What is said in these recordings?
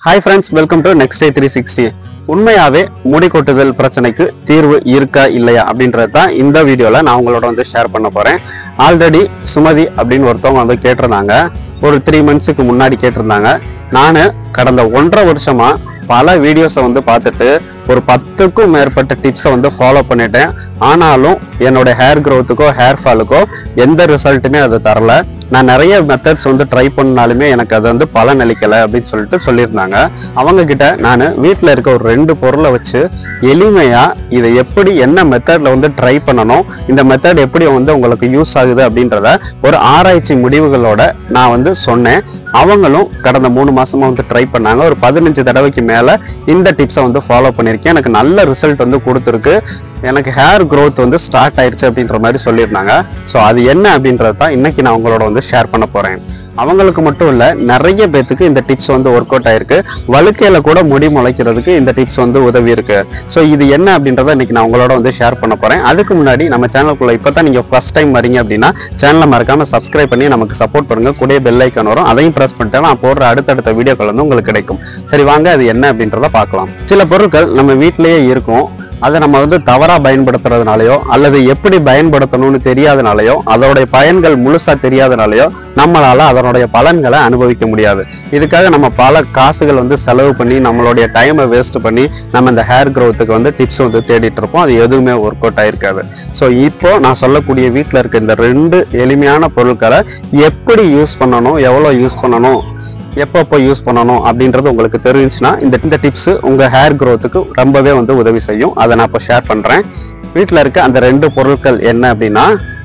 hi friends welcome to next day three sixty உண்மையாவே முடி கொட்டுதல் பிரச்சனைக்கு தீர்வு இருக்கா இல்லையா அப்படின்றது தான் இந்த வீடியோல நான் உங்களோட வந்து ஷேர் பண்ண போறேன் ஆல்ரெடி சுமதி அப்படின்னு ஒருத்தவங்க வந்து கேட்டிருந்தாங்க ஒரு த்ரீ மந்த்ஸுக்கு முன்னாடி கேட்டிருந்தாங்க நான் கடந்த ஒன்றரை வருஷமா பல வீடியோஸை வந்து பார்த்துட்டு ஒரு பத்துக்கும் மேற்பட்ட டிப்ஸை வந்து ஃபாலோ பண்ணிட்டேன் ஆனாலும் என்னோட ஹேர் க்ரோத்துக்கோ ஹேர் ஃபாலுக்கோ எந்த ரிசல்ட்டுமே அது தரல நான் நிறைய மெத்தட்ஸ் வந்து ட்ரை பண்ணாலுமே எனக்கு அது வந்து பலன் அளிக்கலை அப்படின்னு சொல்லிட்டு சொல்லியிருந்தாங்க அவங்க கிட்ட நான் வீட்டில் இருக்க ஒரு ரெண்டு பொருளை வச்சு எளிமையா இதை எப்படி என்ன மெத்தட்ல வந்து ட்ரை பண்ணணும் இந்த மெத்தட் எப்படி வந்து உங்களுக்கு யூஸ் ஆகுது அப்படின்றத ஒரு ஆராய்ச்சி முடிவுகளோட நான் வந்து சொன்னேன் அவங்களும் கடந்த மூணு மாசமா வந்து ட்ரை பண்ணாங்க ஒரு பதினஞ்சு தடவைக்கு மேல இந்த டிப்ஸை வந்து ஃபாலோ பண்ணியிருக்கேன் எனக்கு நல்ல ரிசல்ட் வந்து கொடுத்துருக்கு எனக்கு ஹேர் growth வந்து ஸ்டார்ட் ஆயிடுச்சு அப்படின்ற மாதிரி சொல்லியிருந்தாங்க ஸோ அது என்ன அப்படின்றது தான் இன்னைக்கு நான் உங்களோட வந்து ஷேர் பண்ண போறேன் அவங்களுக்கு மட்டும் இல்ல நிறைய பேத்துக்கு இந்த டிப்ஸ் வந்து ஒர்க் அவுட் ஆயிருக்கு வழுக்கையில கூட முடி முளைக்கிறதுக்கு இந்த டிப்ஸ் வந்து உதவி இருக்கு ஸோ இது என்ன அப்படின்றத இன்னைக்கு நான் உங்களோட வந்து ஷேர் பண்ண போறேன் அதுக்கு முன்னாடி நம்ம சேனலுக்குள்ள இப்போ தான் நீங்க ஃபர்ஸ்ட் டைம் வரீங்க அப்படின்னா சேனலை மறக்காம சப்ஸ்கிரைப் பண்ணி நமக்கு சப்போர்ட் பண்ணுங்க கூட பெல் ஐக்கான் வரும் அதையும் பிரஸ் பண்ணிட்டா நான் போடுற அடுத்தடுத்த வீடியோக்கள் வந்து உங்களுக்கு கிடைக்கும் சரி வாங்க அது என்ன அப்படின்றத பார்க்கலாம் சில பொருட்கள் நம்ம வீட்டிலேயே இருக்கும் அதை நம்ம வந்து தவறா பயன்படுத்துறதுனாலயோ அல்லது எப்படி பயன்படுத்தணும்னு தெரியாதனாலயோ அதோடைய பயன்கள் முழுசா தெரியாதனாலயோ நம்மளால அதனுடைய பலன்களை அனுபவிக்க முடியாது இதுக்காக நம்ம பல காசுகள் வந்து செலவு பண்ணி நம்மளுடைய டைமை வேஸ்ட் பண்ணி நம்ம இந்த ஹேர் க்கு வந்து டிப்ஸ் வந்து தேடிட்டு இருப்போம் அது எதுவுமே ஒர்க் அவுட் ஆயிருக்காது ஸோ இப்போ நான் சொல்லக்கூடிய வீட்டில் இருக்க இந்த ரெண்டு எளிமையான பொருட்களை எப்படி யூஸ் பண்ணணும் எவ்வளோ யூஸ் பண்ணணும் எப்பப்போ யூஸ் பண்ணணும் அப்படின்றது உங்களுக்கு தெரிஞ்சுன்னா இந்த இந்த டிப்ஸ் உங்க ஹேர் க்கு ரொம்பவே வந்து உதவி செய்யும் அதை நான் இப்போ ஷேர் பண்றேன் வீட்டில் இருக்க அந்த ரெண்டு பொருட்கள் என்ன அப்படின்னா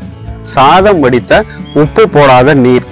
சாதம் வடித்த உப்பு போடாத நீர்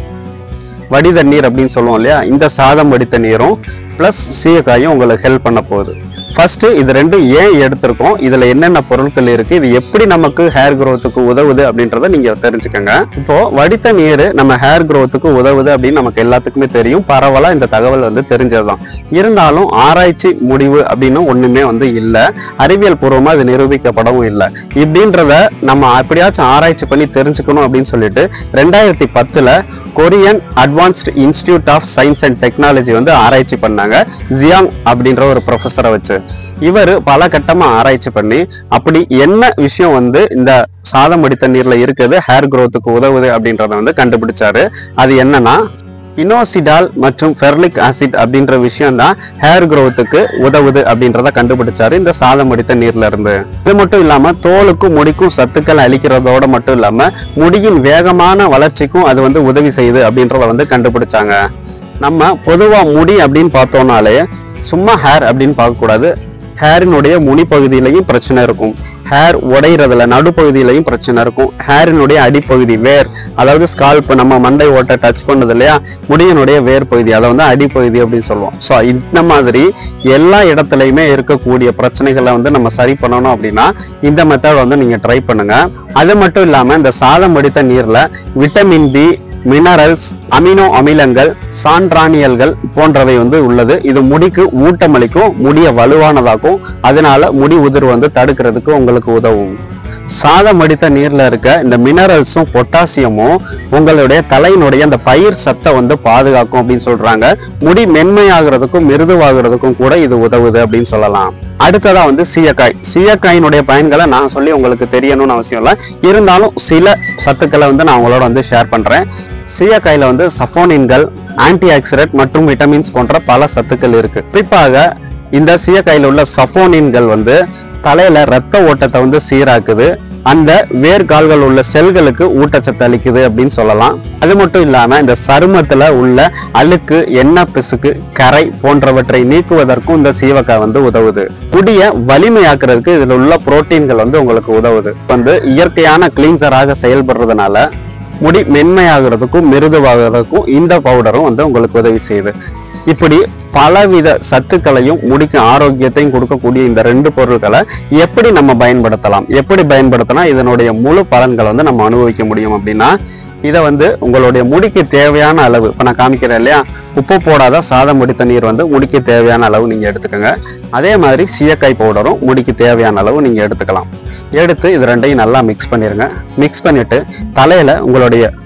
வடித நீர் அப்படின்னு சொல்லுவோம் இல்லையா இந்த சாதம் வடித்த நீரும் ப்ளஸ் சீயக்காயும் உங்களுக்கு ஹெல்ப் பண்ண போகுது ஃபர்ஸ்ட் இது ரெண்டும் ஏன் எடுத்திருக்கோம் இதுல என்னென்ன பொருட்கள் இருக்கு இது எப்படி நமக்கு ஹேர் க்கு உதவுது அப்படின்றத நீங்க தெரிஞ்சுக்கங்க இப்போ வடித்த நீர் நம்ம ஹேர் க்கு உதவுது அப்படின்னு நமக்கு எல்லாத்துக்குமே தெரியும் பரவலா இந்த தகவல் வந்து தெரிஞ்சதுதான் இருந்தாலும் ஆராய்ச்சி முடிவு அப்படின்னு ஒண்ணுமே வந்து இல்ல அறிவியல் பூர்வமா இது நிரூபிக்கப்படவும் இல்லை இப்படின்றத நம்ம எப்படியாச்சும் ஆராய்ச்சி பண்ணி தெரிஞ்சுக்கணும் அப்படின்னு சொல்லிட்டு ரெண்டாயிரத்தி பத்துல Korean advanced institute of science and technology வந்து ஆராய்ச்சி பண்ணாங்க ஜியாங் அப்படின்ற ஒரு ப்ரொஃபஸரை வச்சு இவர் பல கட்டமா ஆராய்ச்சி பண்ணி அப்படி என்ன விஷயம் வந்து இந்த சாதம் அடித்த நீர்ல இருக்குது ஹேர் க்கு உதவுது அப்படின்றத வந்து கண்டுபிடிச்சாரு அது என்னன்னா இனோசிடால் மற்றும் ஃபெர்லிக் ஆசிட் அப்படின்ற விஷயம் தான் ஹேர் க்கு உதவுது அப்படின்றத கண்டுபிடிச்சாரு இந்த சாதம் அடித்த நீர்ல இருந்து இது மட்டும் இல்லாம தோலுக்கும் முடிக்கும் சத்துக்கள் அளிக்கிறதோட மட்டும் இல்லாம முடியின் வேகமான வளர்ச்சிக்கும் அது வந்து உதவி செய்யுது அப்படின்றத வந்து கண்டுபிடிச்சாங்க நம்ம பொதுவா முடி அப்படின்னு பார்த்தோம்னாலே சும்மா ஹேர் அப்படின்னு பார்க்கக்கூடாது ஹேரினுடைய முனி பகுதியிலையும் பிரச்சனை இருக்கும் ஹேர் உடைறதுல நடுப்பகுதியிலையும் பிரச்சனை இருக்கும் ஹேரினுடைய அடிப்பகுதி வேர் அதாவது ஸ்கால்ப் நம்ம மண்டை ஓட்டை டச் பண்ணது இல்லையா முடியினுடைய வேர் பகுதி அதை வந்து அடிப்பகுதி அப்படின்னு சொல்லுவோம் ஸோ இந்த மாதிரி எல்லா இடத்துலையுமே இருக்கக்கூடிய பிரச்சனைகளை வந்து நம்ம சரி பண்ணணும் அப்படின்னா இந்த மெத்தட் வந்து நீங்க ட்ரை பண்ணுங்க அது மட்டும் இல்லாம இந்த சாதம் வடித்த நீர்ல விட்டமின் பி மினரல்ஸ் அமினோ அமிலங்கள் சான்றானியல்கள் போன்றவை வந்து உள்ளது இது முடிக்கு ஊட்டமளிக்கும் முடிய வலுவானதாக்கும் அதனால முடி உதிர் வந்து தடுக்கிறதுக்கு உங்களுக்கு உதவும் சாதம் அடித்த நீர்ல இருக்க இந்த மினரல்ஸும் பொட்டாசியமும் உங்களுடைய தலையினுடைய அந்த பயிர் சத்தை வந்து பாதுகாக்கும் அப்படின்னு சொல்றாங்க முடி மென்மையாகிறதுக்கும் மிருதுவாகிறதுக்கும் கூட இது உதவுது அப்படின்னு சொல்லலாம் அடுத்ததா வந்து சீயக்காய் சீயக்காயினுடைய பயன்களை நான் சொல்லி உங்களுக்கு தெரியணும்னு அவசியம் இல்லை இருந்தாலும் சில சத்துக்களை வந்து நான் உங்களோட வந்து ஷேர் பண்றேன் சீயக்காயில வந்து சஃபோனின்கள் ஆன்டி ஆக்சிடென்ட் மற்றும் விட்டமின்ஸ் போன்ற பல சத்துக்கள் இருக்கு குறிப்பாக இந்த சீயக்காயில உள்ள சஃபோனின்கள் வந்து தலையில ரத்த ஓட்டத்தை வந்து சீராக்குது அந்த வேர்கால்கள் உள்ள செல்களுக்கு ஊட்டச்சத்து அளிக்குது அப்படின்னு சொல்லலாம் அது மட்டும் இல்லாம இந்த சருமத்துல உள்ள அழுக்கு எண்ணெய் பிசுக்கு கரை போன்றவற்றை நீக்குவதற்கும் இந்த சீவக்காய் வந்து உதவுது முடிய வலிமையாக்குறதுக்கு இதுல உள்ள புரோட்டீன்கள் வந்து உங்களுக்கு உதவுது வந்து இயற்கையான கிளீன்சராக செயல்படுறதுனால முடி மென்மையாகிறதுக்கும் மிருதுவாகிறதுக்கும் இந்த பவுடரும் வந்து உங்களுக்கு உதவி செய்யுது இப்படி பலவித சத்துக்களையும் முடிக்கு ஆரோக்கியத்தையும் கொடுக்கக்கூடிய இந்த ரெண்டு பொருட்களை எப்படி நம்ம பயன்படுத்தலாம் எப்படி பயன்படுத்தினா இதனுடைய முழு பலன்களை வந்து நம்ம அனுபவிக்க முடியும் அப்படின்னா இதை வந்து உங்களுடைய முடிக்கு தேவையான அளவு இப்போ நான் காமிக்கிறேன் இல்லையா உப்பு போடாத சாதம் முடித்த நீர் வந்து முடிக்கு தேவையான அளவு நீங்கள் எடுத்துக்கோங்க அதே மாதிரி சீயக்காய் பவுடரும் முடிக்கு தேவையான அளவு நீங்கள் எடுத்துக்கலாம் எடுத்து இது ரெண்டையும் நல்லா மிக்ஸ் பண்ணிடுங்க மிக்ஸ் பண்ணிட்டு தலையில உங்களுடைய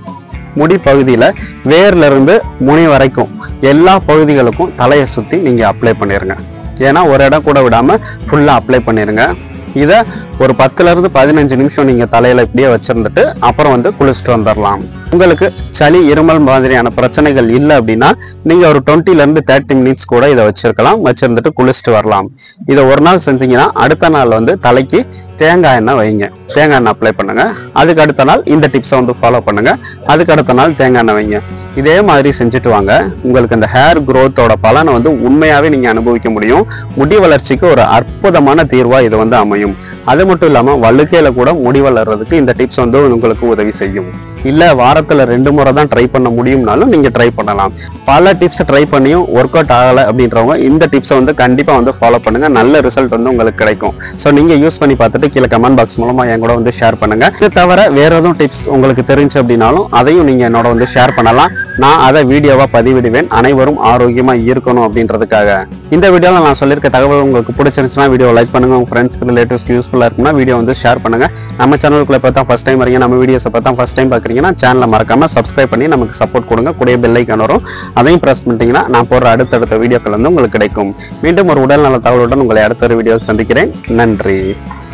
முடி பகுதியில வேர்ல இருந்து முனி வரைக்கும் எல்லா பகுதிகளுக்கும் தலையை சுத்தி நீங்க அப்ளை பண்ணிருங்க ஏன்னா ஒரு இடம் கூட விடாம ஃபுல்லா அப்ளை பண்ணிருங்க இதை ஒரு பத்துல இருந்து பதினஞ்சு நிமிஷம் நீங்க தலையில இப்படியே வச்சிருந்துட்டு அப்புறம் வந்து குளிச்சுட்டு வந்துடலாம் உங்களுக்கு சளி இருமல் மாதிரியான பிரச்சனைகள் இல்லை அப்படின்னா நீங்க ஒரு 20 ல இருந்து தேர்ட்டி மினிட்ஸ் கூட இதை வச்சிருக்கலாம் வச்சிருந்துட்டு குளிச்சுட்டு வரலாம் இதை ஒரு நாள் செஞ்சீங்கன்னா அடுத்த நாள் வந்து தலைக்கு தேங்காய் எண்ணெய் வைங்க தேங்காய் எண்ணெய் அப்ளை பண்ணுங்க அதுக்கு அடுத்த நாள் இந்த டிப்ஸை வந்து ஃபாலோ பண்ணுங்க அதுக்கு அடுத்த நாள் தேங்காய் எண்ணெய் வைங்க இதே மாதிரி செஞ்சுட்டு வாங்க உங்களுக்கு இந்த ஹேர் growth-ஓட பலனை வந்து உண்மையாவே நீங்க அனுபவிக்க முடியும் முடி வளர்ச்சிக்கு ஒரு அற்புதமான தீர்வா இது வந்து அமையும் அது மட்டும் இல்லாம வழுக்கையில கூட முடி வளர்றதுக்கு இந்த டிப்ஸ் வந்து உங்களுக்கு உதவி செய்யும் இல்ல வாரத்துல ரெண்டு முறை தான் ட்ரை பண்ண முடியும்னாலும் நீங்க ட்ரை பண்ணலாம் பல டிப்ஸ் ட்ரை பண்ணியும் ஒர்க் அவுட் ஆகலை அப்படின்றவங்க இந்த டிப்ஸை வந்து கண்டிப்பா வந்து ஃபாலோ பண்ணுங்க நல்ல ரிசல்ட் வந்து உங்களுக்கு கிடைக்கும் ஸோ நீங்க யூஸ் பண்ணி பார்த்துட்டு கீழே கமெண்ட் பாக்ஸ் மூலமா என் கூட வந்து ஷேர் பண்ணுங்க இது தவிர வேற எதுவும் டிப்ஸ் உங்களுக்கு தெரிஞ்சு அப்படின்னாலும் அதையும் நீங்க என்னோட வந்து ஷேர் பண்ணலாம் நான் அதை வீடியோவா பதிவிடுவேன் அனைவரும் ஆரோக்கியமா இருக்கணும் அப்படின்றதுக்காக இந்த வீடியோவில் நான் சொல்லியிருக்க தகவல் உங்களுக்கு பிடிச்சிருந்துச்சுன்னா வீடியோ லைக் பண்ணுங்க உங்க ஃப்ரெண்ட்ஸ் ரிலேட்டிவ்ஸ்க்கு யூஸ்ஃபுல்லாக இருக்கும்னா வீடியோ வந்து ஷேர் பண்ணுங்க நம்ம சேனலுக்குள்ள பார்த்தா ஃபர்ஸ்ட் டைம் வரீங்க நம்ம வீடியோஸை பார்த்தா ஃபர்ஸ்ட் டைம் பார்க்குறீங்கன்னா சேனலை மறக்காம சப்ஸ்கிரைப் பண்ணி நமக்கு சப்போர்ட் கொடுங்க கூடிய பெல் ஐக்கான் வரும் அதையும் ப்ரெஸ் பண்ணிட்டீங்கன்னா நான் போடுற அடுத்தடுத்த வீடியோக்கள் வந்து உங்களுக்கு கிடைக்கும் மீண்டும் ஒரு உடல்நல தகவலுடன் உங்களை அடுத்த ஒரு வீடியோவில் சந்திக்கிறேன் நன்றி